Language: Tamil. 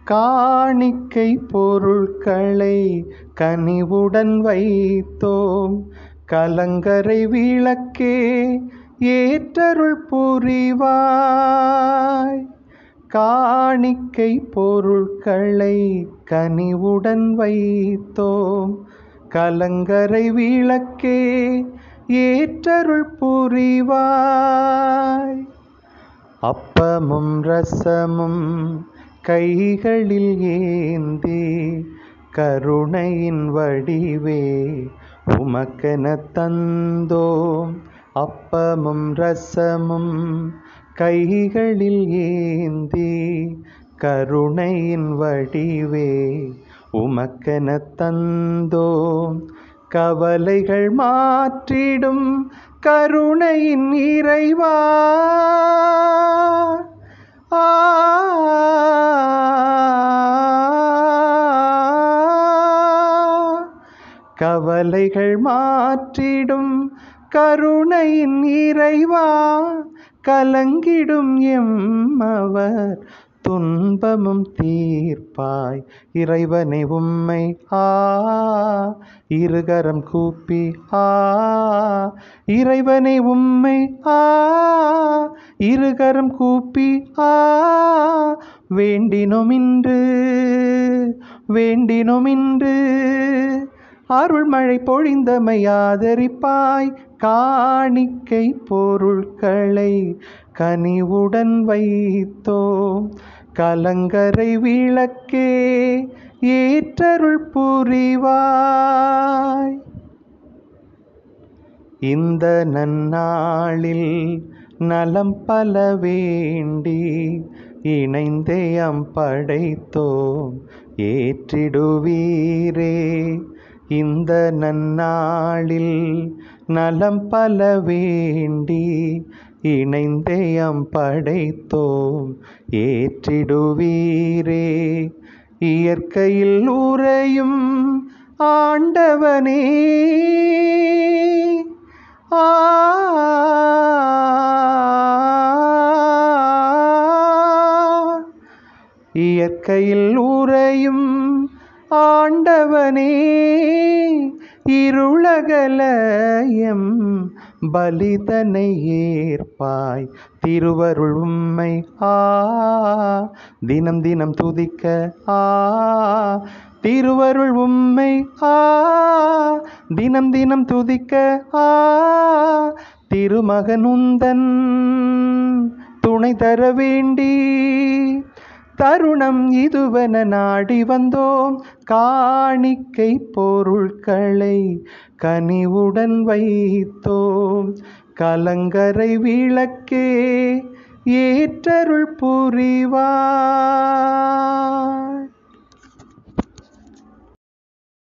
காணிக்கை பொருட்களை கனிவுடன் வைத்தோம் கலங்கரை விளக்கே ஏற்றருள் புரிவாய் காணிக்கை பொருட்களை கனிவுடன் வைத்தோம் கலங்கரை விளக்கே ஏற்றருள் புரிவாய் அப்பமும் ரசமும் கைகளில் ஏந்தி கருணையின் வடிவே உமக்கென தந்தோம் அப்பமும் ரசமும் கைகளில் ஏந்தி கருணையின் வடிவே உமக்கென தந்தோம் கவலைகள் மாற்றிடும் கருணையின் இறைவா ஆ கவலைகள் மாற்றிடும் கருணையின் இறைவா கலங்கிடும் எம்மவர் துன்பமும் தீர்ப்பாய் இறைவனை உம்மை ஆ இருகரம் கூப்பி ஆ இறைவனை உம்மை ஆ இருகரம் கூப்பி ஆ வேண்டினோம் இன்று வேண்டினோம் இன்று அருள்மழை பொழிந்தமை ஆதரிப்பாய் காணிக்கை பொருட்களை கனிவுடன் வைத்தோம் கலங்கரை விளக்கே ஏற்றருள் புரிவாய் இந்த நன்னாளில் நலம் பல வேண்டி இணைந்தேயம் படைத்தோம் ஏற்றிடுவீரே இந்த நன்னாளில் நலம் பல வேண்டி இணைந்தேயம் படைத்தோம் ஏற்றிடுவீரே இயற்கையில் உறையும் ஆண்டவனே ஆ இயற்கையில் உறையும் ஆண்டவனே இருளகலயம் பலிதனை ஏற்பாய் திருவருள் உம்மை ஆ தினம் தினம் துதிக்க ஆ திருவருள் உம்மை ஆ தினம் தினம் துதிக்க ஆ திருமகன் உந்தன் துணை தர வேண்டி தருணம் இதுவென நாடி வந்தோம் காணிக்கை பொருட்களை கனிவுடன் வைத்தோம் கலங்கரை விளக்கே ஏற்றருள் புரிவாய்